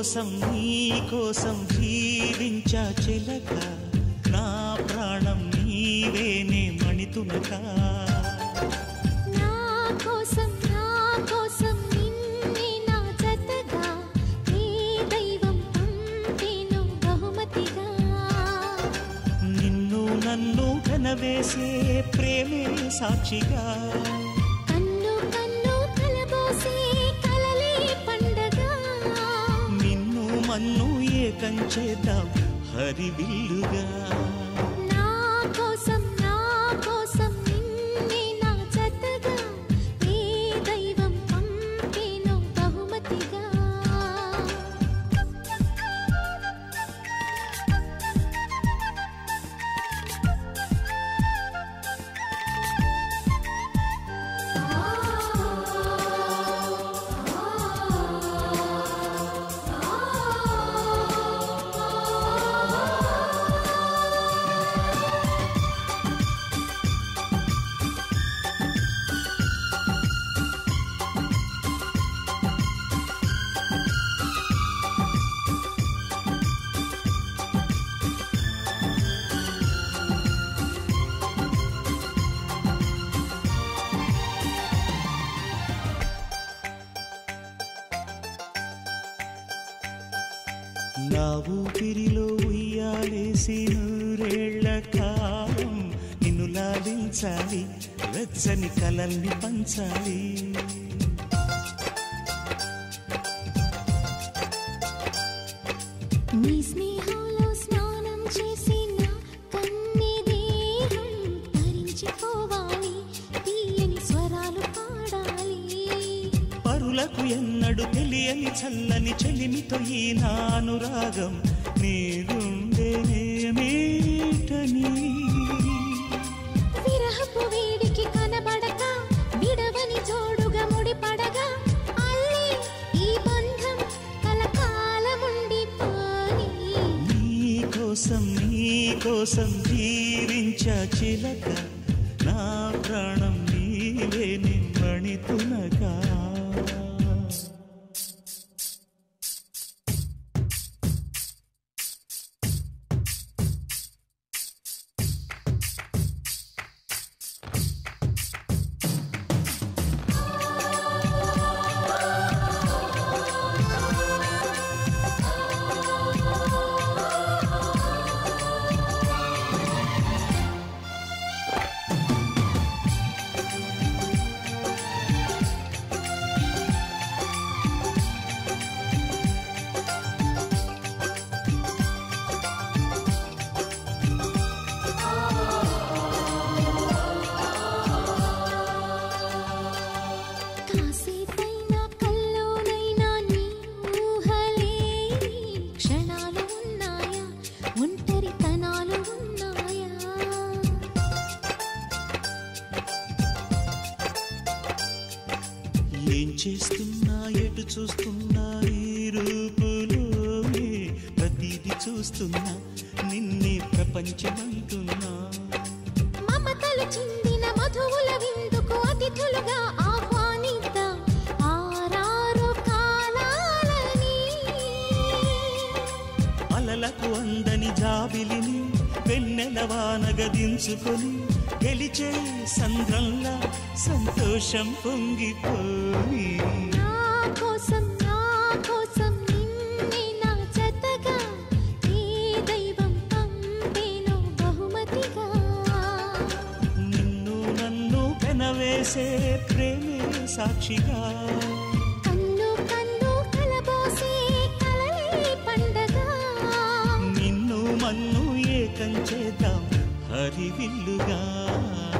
కోసం నీ కోసం జీవించా చిలక నా ప్రాణం నీవేనే మణితునక నా కోసం నా కోసం నిన్నే నా జతగా నీ దైవం పంపేను బహుమతిగా నిన్ను నన్ను కనవేసే ప్రేమే సాక్షిగా కన్ను కన్ను కలబోసే కలలే పండగ నిన్ను మన్ను ఏకం చేద్దాం హరివిల్లుగా నా కోసం నా కోసం నిన్నే నా జతగా నీ దైవం పంపేను బహుమతిగా నా ఊపిరిలో ఉయ్యాలేసి నూరేళ్ల కాలం నిన్ను లాలించాలి వెచ్చని కలల్ని పంచాలి నీ స్నేహంలో స్నానం చేసి నా కన్ని దేహం తరించిపోవాలి తీయని స్వరాలు పాడాలి పరులకు ఎన్నడు తెలియని చల్లని చెలిమితో ఈ నానురాగం నీరుండేనేమేటని విరహపు వేడికి కనబడక విడవని జోడుగా ముడిపడగా అల్లే ఈ బంధం కలకాలముండిపోని నీ కోసం నీ కోసం జీవించా చిలక నా ప్రాణం నీవే నిమ్మణితునగా కాసేపైనా కల్లోనైనా నీ ఊహలేని క్షణాలు ఉన్నాయా ఒంటరితనాలు ఉన్నాయా ఏం చేస్తున్నా ఎటు చూస్తున్నా ఈ రూపులోనే ప్రతిదీ చూస్తున్నా నిన్నే ప్రపంచమంటున్నా మమతలు చిందిన మధువుల విందుకు అతిథులుగా ఆహ్వానిద్దాం ఆరారు కాలాలని అలలకు అందని జాబిలిని వెన్నెల వానగదించుకొని గెలిచే సంద్రంలా సంతోషం పొంగిపోయి నా కోసం నా కోసం నిన్నే నా జతగా ఈ దైవం పంపేను బహుమతిగా నిన్ను నన్ను పెనవేసే ప్రేమే సాక్షిగా కన్ను కన్ను కలబోసే కలలే పండగ నిన్ను మన్ను ఏకం చేద్దాం హరివిల్లుగా